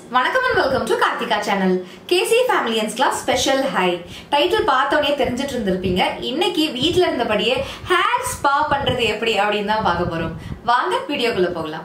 வணக்கம் and welcome to Karthika channel KC ஃபேமிலியன்ஸ் class special hi title பார்த்தோன்னே தெரிஞ்சிட்டு இருந்திருப்பீங்க இன்னைக்கு வீட்ல இருந்தபடியே ஹேர் ஸ்பா பண்றது எப்படி அப்படின்னு தான் பார்க்க போறோம் வாங்க வீடியோக்குள்ள போகலாம்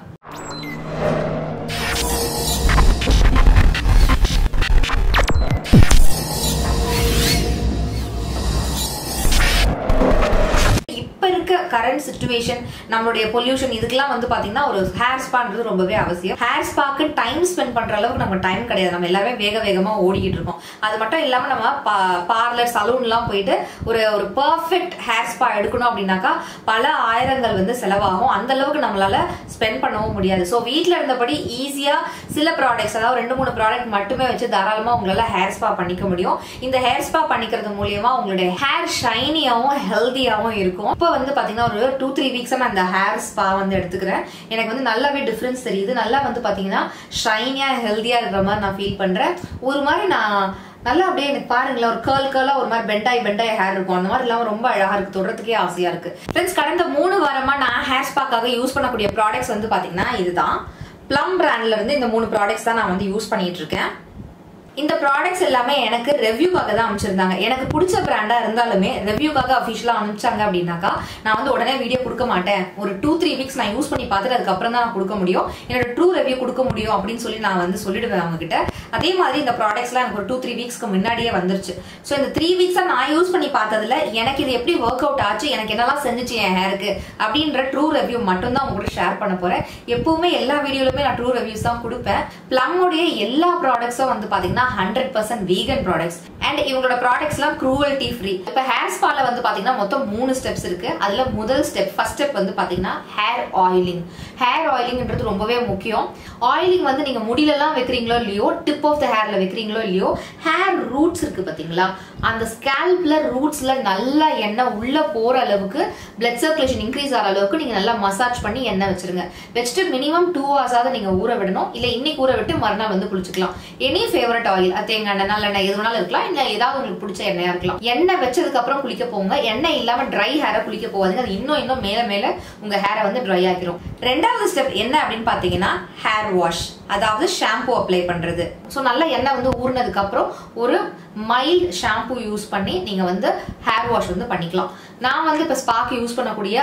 இப்ப இருக்க கரண்ட் சுச்சுவேஷன் நம்மளுடைய பொல்யூஷன் இதுக்கெல்லாம் வந்து பாத்தீங்கன்னா ஒரு ஹேர் ஸ்பான்றது ரொம்பவே அவசியம் ஹேர் ஸ்பாக்கு டைம் ஸ்பெண்ட் பண்ற அளவுக்கு நம்ம டைம் கிடையாது நம்ம எல்லாருமே வேக வேகமா ஓடிக்கிட்டு இருக்கோம் அது மட்டும் இல்லாம நம்ம பார்லர் சலூன்லாம் போயிட்டு ஒரு ஒரு பர்ஃபெக்ட் ஹேர் ஸ்பா எடுக்கணும் அப்படின்னாக்கா பல ஆயிரங்கள் வந்து செலவாகும் அந்த அளவுக்கு நம்மளால ஸ்பெண்ட் பண்ணவும் முடியாது ஸோ வீட்டில் இருந்தபடி ஈஸியா சில ப்ராடக்ட்ஸ் அதாவது ரெண்டு மூணு ப்ராடக்ட் மட்டுமே வச்சு தாராளமா உங்களால ஹேர் ஸ்பா பண்ணிக்க முடியும் இந்த ஹேர் ஸ்பா பண்ணிக்கிறது மூலியமா உங்களுடைய ஹேர் ஷைனியாவும் ஹெல்த்தியாவும் இருக்கும் இப்போ வந்து பாத்தீங்கன்னா ஒரு டூ த்ரீ வீக்ஸா நான் இந்த ஹேர் ஸ்பா வந்து எடுத்துக்கிறேன் எனக்கு வந்து நல்லாவே டிஃபரன்ஸ் தெரியுது நல்லா வந்து பாத்தீங்கன்னா ஷைனியா ஹெல்த்தியா இருக்கிற மாதிரி நான் ஃபீல் பண்றேன் ஒரு மாதிரி நான் நல்லா அப்படியே எனக்கு பாருங்களேன் ஒரு கேர்ள் கேர்லா ஒரு மாதிரி பெண்டாய் பெண்டாய் ஹேர் இருக்கும் அந்த மாதிரி இல்லாம ரொம்ப அழகா இருக்கு தொடறதுக்கே ஆசையா இருக்கு ஃப்ரெண்ட்ஸ் கடந்த மூணு வாரமா நான் ஹேர் ஸ்பாக்காக யூஸ் பண்ணக்கூடிய ப்ராடக்ட்ஸ் வந்து பாத்தீங்கன்னா இதுதான் ப்ளம் பிராண்ட்ல இருந்து இந்த மூணு ப்ராடக்ட்ஸ் தான் நான் வந்து யூஸ் பண்ணிட்டு இருக்கேன் இந்த ப்ராடக்ட்ஸ் எல்லாமே எனக்கு ரெவ்யூக்காக தான் அனுப்பிச்சிருந்தாங்க எனக்கு பிடிச்ச பிராண்டா இருந்தாலுமே ரெவ்யூக்காக அஃபிஷியலா அனுப்பிச்சாங்க அப்படின்னாக்கா நான் வந்து உடனே வீடியோ கொடுக்க மாட்டேன் ஒரு டூ த்ரீ வீக்ஸ் நான் யூஸ் பண்ணி பார்த்துட்டு அதுக்கப்புறம் தான் நான் கொடுக்க முடியும் என்னோட ட்ரூ ரெவ்யூ கொடுக்க முடியும் அப்படின்னு சொல்லி நான் வந்து சொல்லிடுவேன் அவங்க கிட்ட அதே மாதிரி இந்த ப்ராடக்ட்ஸ்லாம் எனக்கு ஒரு டூ த்ரீ வீக்ஸ்க்கு முன்னாடியே வந்துருச்சு ஸோ இந்த த்ரீ வீக்ஸா நான் யூஸ் பண்ணி பார்த்ததுல எனக்கு இது எப்படி ஒர்க் அவுட் ஆச்சு எனக்கு என்னெல்லாம் செஞ்சுச்சு என் ஹேருக்கு அப்படின்ற ட்ரூ ரெவ்யூ மட்டும் தான் உங்க கூட ஷேர் பண்ண போறேன் எப்பவுமே எல்லா வீடியோலுமே நான் ட்ரூ ரிவ்யூஸ் தான் கொடுப்பேன் பிளம்முடைய எல்லா ப்ராடக்ட்ஸும் வந்து பாத்தீங்கன்னா hundred percent vegan products and இவங்களோட ப்ராடக்ட்ஸ்லாம் க்ரூவல்டி ஃப்ரீ இப்போ ஹேர் ஸ்பால வந்து பாத்தீங்கன்னா மொத்தம் மூணு ஸ்டெப்ஸ் இருக்கு அதுல முதல் ஸ்டெப் ஃபர்ஸ்ட் ஸ்டெப் வந்து பாத்தீங்கன்னா ஹேர் ஆயிலிங் ஹேர் ஆயிலிங்ன்றது ரொம்பவே முக்கியம் ஆயிலிங் வந்து நீங்க முடியலலாம் வைக்கிறீங்களோ இல்லையோ டிப் ஆஃப் த ஹேர்ல வைக்கிறீங்களோ இல்லையோ ஹேர் ரூட்ஸ் இருக்கு பாத்தீங்களா அந்த ஸ்கேல்ப்ல ரூட்ஸ்ல நல்லா எண்ணெய் உள்ள போற அளவுக்கு பிளட் சர்க்குலேஷன் இன்க்ரீஸ் ஆகிற அளவுக்கு நீங்க நல்லா மசாஜ் பண்ணி எண்ணெய் வச்சிருங்க வச்சுட்டு மினிமம் டூ ஹவர்ஸாவது நீங்க ஊற விடணும் இல்ல இன்னைக்கு ஊற விட்டு மறுநாள் வந்து குளிச்சுக்கலாம் எனி ஃபேவரட் ஆயில் தேங்காய் எண்ணெய் நல்லெண்ணெய் எது வேணாலும் இருக்கலாம் இல்ல ஏதாவது உங்களுக்கு பிடிச்ச எண்ணெயா இருக்கலாம் எண்ணெய் வச்சதுக்கு அப்புறம் குளிக்க போங்க எண்ணெய் இல்லாம ட்ரை ஹேரை குளிக்க போகாதீங்க அது இன்னும் இன்னும் மேல மேல உங்க ஹேரை வந்து ட்ரை ஆக்கிரும் ரெண்டாவது ஸ்டெப் என்ன அப்படின்னு பாத்தீங்கன்னா ஹேர் வாஷ் அதாவது ஷாம்பு அப்ளை பண்றது ஸோ நல்லா எண்ணெய் வந்து ஊறினதுக்கு அப்புறம் ஒரு மைல்ட் ஷாம்பு யூஸ் பண்ணி நீங்க வந்து ஹேர் வாஷ் வந்து பண்ணிக்கலாம் நான் வந்து இப்போ ஸ்பாக் யூஸ் பண்ணக்கூடிய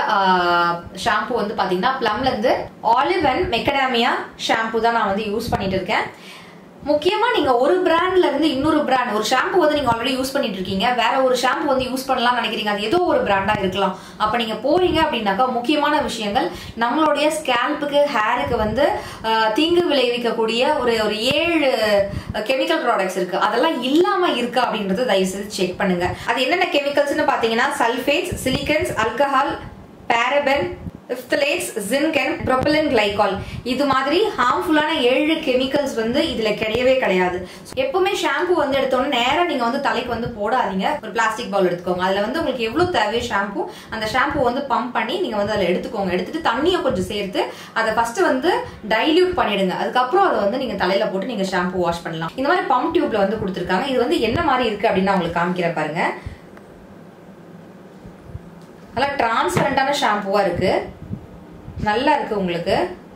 ஷாம்பு வந்து பாத்தீங்கன்னா பிளம்ல இருந்து ஆலிவ் அண்ட் மெக்கடாமியா ஷாம்பு தான் நான் வந்து யூஸ் பண்ணிட்டு இருக்கேன் முக்கியமா நீங்க ஒரு பிராண்ட்ல இருந்து இன்னொரு பிராண்ட் ஒரு ஷாம்பு வந்து நீங்க ஆல்ரெடி யூஸ் பண்ணிட்டு இருக்கீங்க வேற ஒரு ஷாம்பு வந்து யூஸ் பண்ணலாம் நினைக்கிறீங்க அது ஏதோ ஒரு பிராண்டா இருக்கலாம் அப்ப நீங்க போறீங்க அப்படின்னாக்கா முக்கியமான விஷயங்கள் நம்மளுடைய ஸ்கேல்புக்கு ஹேருக்கு வந்து தீங்கு விளைவிக்கக்கூடிய ஒரு ஒரு ஏழு கெமிக்கல் ப்ராடக்ட்ஸ் இருக்கு அதெல்லாம் இல்லாம இருக்கா அப்படின்றத தயவு செய்து செக் பண்ணுங்க அது என்னென்ன கெமிக்கல்ஸ்னு பாத்தீங்கன்னா sulphates silicones alcohol parabens phthalates zinc and propylene glycol இது மாதிரி ஹார்ம்ஃபுல்லான ஏழு கெமிக்கல்ஸ் வந்து இதுல கிடையவே கிடையாது எப்பவுமே ஷாம்பு வந்து எடுத்தோன்னே நேரம் நீங்க வந்து தலைக்கு வந்து போடாதீங்க ஒரு பிளாஸ்டிக் பவுல் எடுத்துக்கோங்க அதுல வந்து உங்களுக்கு எவ்வளவு தேவையோ ஷாம்பு அந்த ஷாம்பு வந்து பம்ப் பண்ணி நீங்க வந்து அதில் எடுத்துக்கோங்க எடுத்துட்டு தண்ணியை கொஞ்சம் சேர்த்து அதை ஃபர்ஸ்ட் வந்து டைல்யூட் பண்ணிடுங்க அதுக்கப்புறம் அதை வந்து நீங்க தலையில போட்டு நீங்க ஷாம்பு வாஷ் பண்ணலாம் இந்த மாதிரி பம்ப் டியூப்ல வந்து கொடுத்துருக்காங்க இது வந்து என்ன மாதிரி இருக்கு அப்படின்னு நான் உங்களுக்கு காமிக்கிறேன் பாருங்க நல்லா டிரான்ஸ்பரண்டான ஷாம்புவா இருக்கு நல்லா இருக்கு உங்களுக்கு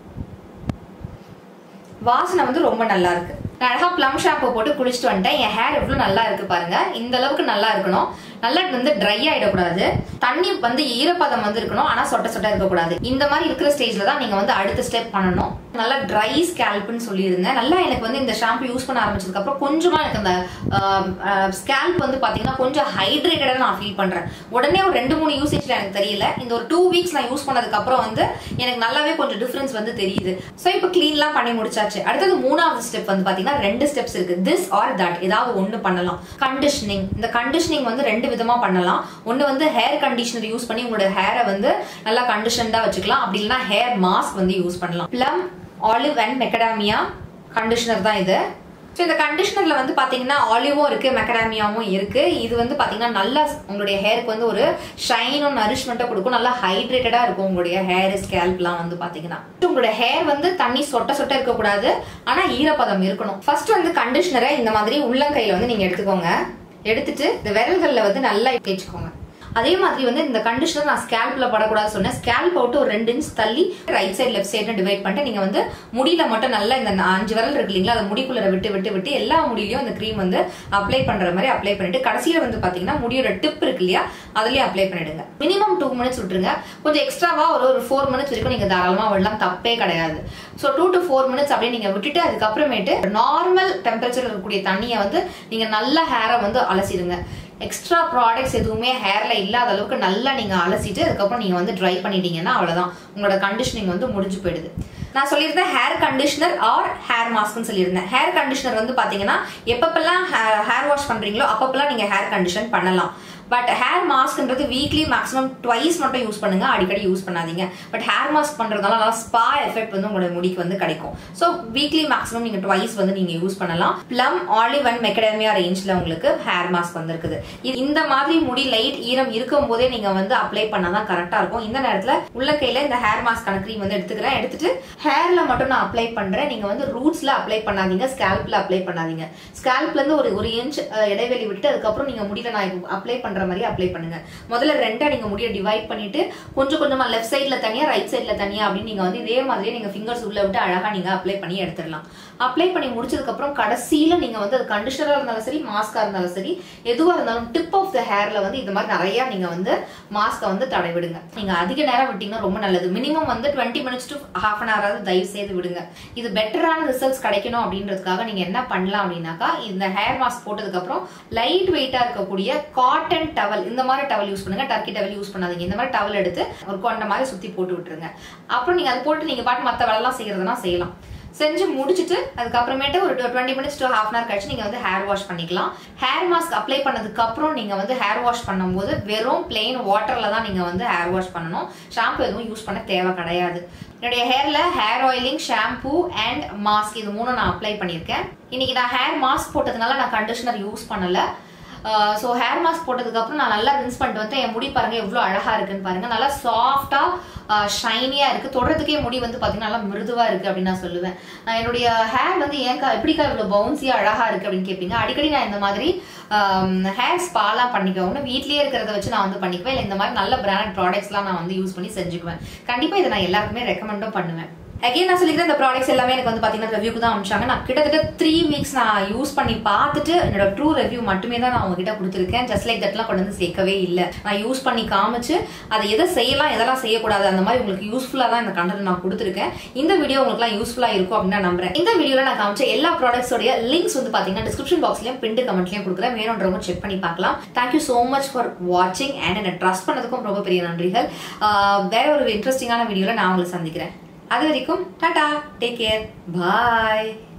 வாசனை வந்து ரொம்ப நல்லா இருக்கு நான் அழகா ப்ளம் ஷாம்பு போட்டு குளிச்சுட்டு வந்துட்டேன் என் ஹேர் எவ்வளவு நல்லா இருக்கு பாருங்க இந்த அளவுக்கு நல்லா இருக்கணும் நல்லா வந்து ட்ரை ஆயிடக்கூடாது தண்ணி வந்து ஈரப்பதம் வந்து இருக்கணும் ஆனா சொட்ட சொட்ட இருக்கக்கூடாது இந்த மாதிரி இருக்கிற ஸ்டேஜ்ல தான் நீங்க வந்து அடுத்த ஸ்டெப் பண்ணணும் நல்லா ட்ரை ஸ்கேல்ப்னு சொல்லியிருந்தேன் நல்லா எனக்கு வந்து இந்த ஷாம்பு யூஸ் பண்ண ஆரம்பிச்சதுக்கு அப்புறம் கொஞ்சமா எனக்கு அந்த ஸ்கேல்ப் வந்து பாத்தீங்கன்னா கொஞ்சம் ஹைட்ரேட்டடா நான் ஃபீல் பண்றேன் உடனே ஒரு ரெண்டு மூணு யூசேஜ்ல எனக்கு தெரியல இந்த ஒரு டூ வீக்ஸ் நான் யூஸ் பண்ணதுக்கு அப்புறம் வந்து எனக்கு நல்லாவே கொஞ்சம் டிஃபரன்ஸ் வந்து தெரியுது ஸோ இப்போ கிளீன்லாம் பண்ணி முடிச்சாச்சு அடுத்தது மூணாவது ஸ்டெப் வந்து பாத்தீங்கன்னா ரெண்டு ஸ்டெப்ஸ் இருக்கு திஸ் ஆர் தட் ஏதாவது ஒன்று பண்ணலாம் கண்டிஷனிங் இந்த கண்டிஷனிங் வந்து ரெண்டு விதமா பண்ணலாம் ஒன்று வந்து ஹேர் கண்டிஷனர் யூஸ் பண்ணி உங்களோட ஹேரை வந்து நல்லா கண்டிஷன்டா வச்சுக்கலாம் அப்படி இல்லைன்னா ஹேர் மாஸ்க் வந்து யூஸ் பண்ணலாம் plum olive and macadamia conditioner தான் இது ஸோ இந்த கண்டிஷனர்ல வந்து பாத்தீங்கன்னா ஆலிவும் இருக்கு மெக்கடாமியாவும் இருக்கு இது வந்து பாத்தீங்கன்னா நல்லா உங்களுடைய ஹேருக்கு வந்து ஒரு ஷைனும் நரிஷ்மெண்ட்டை கொடுக்கும் நல்லா ஹைட்ரேட்டடா இருக்கும் உங்களுடைய ஹேர் ஸ்கேல்ப்லாம் வந்து பாத்தீங்கன்னா உங்களுடைய ஹேர் வந்து தண்ணி சொட்ட சொட்ட இருக்கக்கூடாது ஆனா ஈரப்பதம் இருக்கணும் ஃபர்ஸ்ட் வந்து கண்டிஷனரை இந்த மாதிரி உள்ளங்கையில வந்து நீங்க எடுத்துக்கோங்க எடுத்துட்டு இந்த விரல்கள்ல வந்து நல்லா தேய்ச்சிக்கோங்க அதே மாதிரி வந்து இந்த கண்டிஷனர் நான் ஸ்கேல்ப்ல படக்கூடாது சொன்னேன் ஸ்கேல்ப் அவுட் ஒரு ரெண்டு இன்ச் தள்ளி right side left side divide பண்ணிட்டு நீங்க வந்து முடியில மட்டும் நல்லா இந்த அஞ்சு விரல் இருக்கு இல்லைங்களா அதை முடிக்குள்ள விட்டு விட்டு விட்டு எல்லா முடியிலையும் இந்த க்ரீம் வந்து அப்ளை பண்ற மாதிரி அப்ளை பண்ணிட்டு கடைசியில வந்து பாத்தீங்கன்னா முடியோட டிப் இருக்கு இல்லையா அதுலயே அப்ளை பண்ணிடுங்க மினிமம் டூ மினிட்ஸ் விட்டுருங்க கொஞ்சம் எக்ஸ்ட்ராவா ஒரு ஒரு ஃபோர் மினிட்ஸ் வரைக்கும் நீங்க தாராளமா விடலாம் தப்பே கிடையாது so two to four minutes அப்படியே நீங்க விட்டுட்டு அதுக்கப்புறமேட்டு நார்மல் டெம்பரேச்சர் இருக்கக்கூடிய தண்ணியை வந்து நீங்க நல்லா ஹேரை வந்து அலசிடுங்க எக்ஸ்ட்ரா ப்ராடக்ட்ஸ் எதுவுமே ஹேர்ல இல்லாத அளவுக்கு நல்லா நீங்க அலசிட்டு அதுக்கப்புறம் நீங்க வந்து ட்ரை பண்ணிட்டீங்கன்னா அவ்வளவுதான் உங்களோட கண்டிஷனிங் வந்து முடிஞ்சு போயிடுது நான் சொல்லியிருந்தேன் ஹேர் கண்டிஷனர் ஆர் ஹேர் மாஸ்க்னு சொல்லியிருந்தேன் ஹேர் கண்டிஷனர் வந்து பாத்தீங்கன்னா எப்பப்பெல்லாம் ஹேர் வாஷ் பண்றீங்களோ அப்பப்பெல்லாம் நீங்க ஹேர் கண்டிஷன் பண்ணலாம் பட் ஹேர் மாஸ்க்ன்றது வீக்லி மேக்ஸிமம் ட்வைஸ் மட்டும் யூஸ் பண்ணுங்க அடிக்கடி யூஸ் பண்ணாதீங்க பட் ஹேர் மாஸ்க் பண்றதுனால நல்லா ஸ்பா எஃபெக்ட் வந்து உங்களோட முடிக்கு வந்து கிடைக்கும் ஸோ வீக்லி மேக்ஸிமம் நீங்க ட்வைஸ் வந்து நீங்க யூஸ் பண்ணலாம் பிளம் ஆலிவ் அண்ட் மெக்கடமியா ரேஞ்ச்ல உங்களுக்கு ஹேர் மாஸ்க் வந்திருக்குது இது இந்த மாதிரி முடி லைட் ஈரம் இருக்கும் போதே நீங்க வந்து அப்ளை பண்ணாதான் கரெக்டா இருக்கும் இந்த நேரத்துல உள்ள கையில இந்த ஹேர் மாஸ்க்கான க்ரீம் வந்து எடுத்துக்கிறேன் எடுத்துட்டு ஹேர்ல மட்டும் நான் அப்ளை பண்றேன் நீங்க வந்து ரூட்ஸ்ல அப்ளை பண்ணாதீங்க ஸ்கேல்ப்ல அப்ளை பண்ணாதீங்க ஸ்கேல்ப்ல இருந்து ஒரு ஒரு இன்ச் இடைவெளி விட்டு அதுக்கப்புறம் நீங்க முடியல நான் அப்ளை பண்ற மாதிரி அப்ளை பண்ணுங்க முதல்ல ரெண்டா நீங்க முடிய டிவைட் பண்ணிட்டு கொஞ்சம் கொஞ்சமா லெஃப்ட் சைட்ல தனியா ரைட் சைட்ல தனியா அப்படின்னு நீங்க வந்து இதே மாதிரியே நீங்க ஃபிங்கர்ஸ் உள்ள விட்டு அழகா நீங்க அப்ளை பண்ணி எடுத்துடலாம் அப்ளை பண்ணி முடிச்சதுக்கு அப்புறம் கடைசியில நீங்க வந்து அது கண்டிஷனரா இருந்தாலும் சரி மாஸ்கா இருந்தாலும் சரி எதுவா இருந்தாலும் டிப் ஆஃப் த ஹேர்ல வந்து இது மாதிரி நிறைய நீங்க வந்து மாஸ்கை வந்து தடை விடுங்க நீங்க அதிக நேரம் விட்டீங்கன்னா ரொம்ப நல்லது மினிமம் வந்து twenty minutes to half an ஹவராவது தயவு செய்து விடுங்க இது பெட்டரான ரிசல்ட்ஸ் கிடைக்கணும் அப்படின்றதுக்காக நீங்க என்ன பண்ணலாம் அப்படின்னாக்கா இந்த ஹேர் மாஸ்க் போட்டதுக்கு அப்புறம் லைட் வெயிட்டா இருக்கக்கூடிய காட்டன் டவல் இந்த மாதிரி டவல் யூஸ் பண்ணுங்க டர்க்கி டவல் யூஸ் பண்ணாதீங்க இந்த மாதிரி டவல் எடுத்து ஒரு கொண்ட மாதிரி சுத்தி போட்டு விட்டுருங்க அப்புறம் நீங்க அதை போட்டு நீங்க பாட்டு மத்த வேலைலாம் செய்யறதுனா செய்யலாம் செஞ்சு முடிச்சுட்டு அதுக்கப்புறமேட்டு ஒரு twenty minutes to half an கழிச்சு நீங்க வந்து ஹேர் வாஷ் பண்ணிக்கலாம் ஹேர் மாஸ்க் அப்ளை பண்ணதுக்கு அப்புறம் நீங்க வந்து ஹேர் வாஷ் பண்ணும்போது வெறும் பிளெயின் வாட்டர்ல தான் நீங்க வந்து ஹேர் வாஷ் பண்ணணும் ஷாம்பு எதுவும் யூஸ் பண்ண தேவை கிடையாது என்னுடைய ஹேர்ல hair oiling shampoo and mask இது மூணும் நான் அப்ளை பண்ணியிருக்கேன் இன்னைக்கு நான் ஹேர் மாஸ்க் போட்டதுனால நான் கண்டிஷனர் யூஸ் பண்ணல ஸோ ஹேர் மாஸ்க் போட்டதுக்கு அப்புறம் நான் நல்லா ரின்ஸ் பண்ணிட்டு வந்து என் முடி பாருங்க எவ்வளோ அழகா இருக்குன்னு பாருங்க நல்லா சாஃப்டா ஷைனியா இருக்கு தொடறதுக்கே முடி வந்து பாத்தீங்கன்னா நல்லா மிருதுவா இருக்கு அப்படின்னு நான் சொல்லுவேன் நான் என்னுடைய ஹேர் வந்து ஏன்க்கா எப்படிக்கா இவ்வளோ பவுன்சியா அழகா இருக்கு அப்படின்னு கேட்பீங்க அடிக்கடி நான் இந்த மாதிரி ஹேர் ஸ்பாலாம் பண்ணிக்குவேன் ஒன்று வீட்லயே இருக்கிறத வச்சு நான் வந்து பண்ணிக்குவேன் இல்லை இந்த மாதிரி நல்ல பிராண்டட் ப்ராடக்ட்ஸ்லாம் நான் வந்து யூஸ் பண்ணி செஞ்சுக்குவேன் கண்டிப்பா இதை நான் எல்லாருக்குமே ரெக்கமெண்டும் பண்ணுவேன் அகைன் நான் சொல்லிக்கிறேன் இந்த ப்ராடக்ட்ஸ் எல்லாமே எனக்கு வந்து பாத்தீங்கன்னா ரிவ்யூக்கு தான் அனுப்பிச்சாங்க நான் கிட்டத்தட்ட த்ரீ வீக்ஸ் நான் யூஸ் பண்ணி பார்த்துட்டு என்னோட ட்ரூ ரிவ்யூ மட்டுமே தான் நான் உங்ககிட்ட கொடுத்துருக்கேன் ஜஸ்ட் லைக் தட்லாம் கொண்டு வந்து சேர்க்கவே இல்லை நான் யூஸ் பண்ணி காமிச்சு அதை எதை செய்யலாம் எதெல்லாம் செய்யக்கூடாது அந்த மாதிரி உங்களுக்கு யூஸ்ஃபுல்லாக தான் இந்த கண்டென்ட் நான் கொடுத்துருக்கேன் இந்த வீடியோ உங்களுக்குலாம் யூஸ்ஃபுல்லாக இருக்கும் அப்படின்னு நான் நம்புறேன் இந்த வீடியோவில் நான் காமிச்ச எல்லா ப்ராடக்ட்ஸோடைய லிங்க்ஸ் வந்து பாத்தீங்கன்னா டிஸ்கிரிப்ஷன் பாக்ஸ்லயும் பின்ட்டு கமெண்ட்லயும் கொடுக்குறேன் வேணுன்றவங்க செக் பண்ணி பார்க்கலாம் தேங்க்யூ ஸோ மச் ஃபார் வாட்சிங் அண்ட் என்னை ட்ரஸ்ட் பண்ணதுக்கும் ரொம்ப பெரிய நன்றிகள் வேற ஒரு இன்ட்ரெஸ்டிங்கான வீடியோவில் நான் உங்களை சந்திக்கிறேன் அது வரைக்கும் டாடா டேக் கேர் பாய்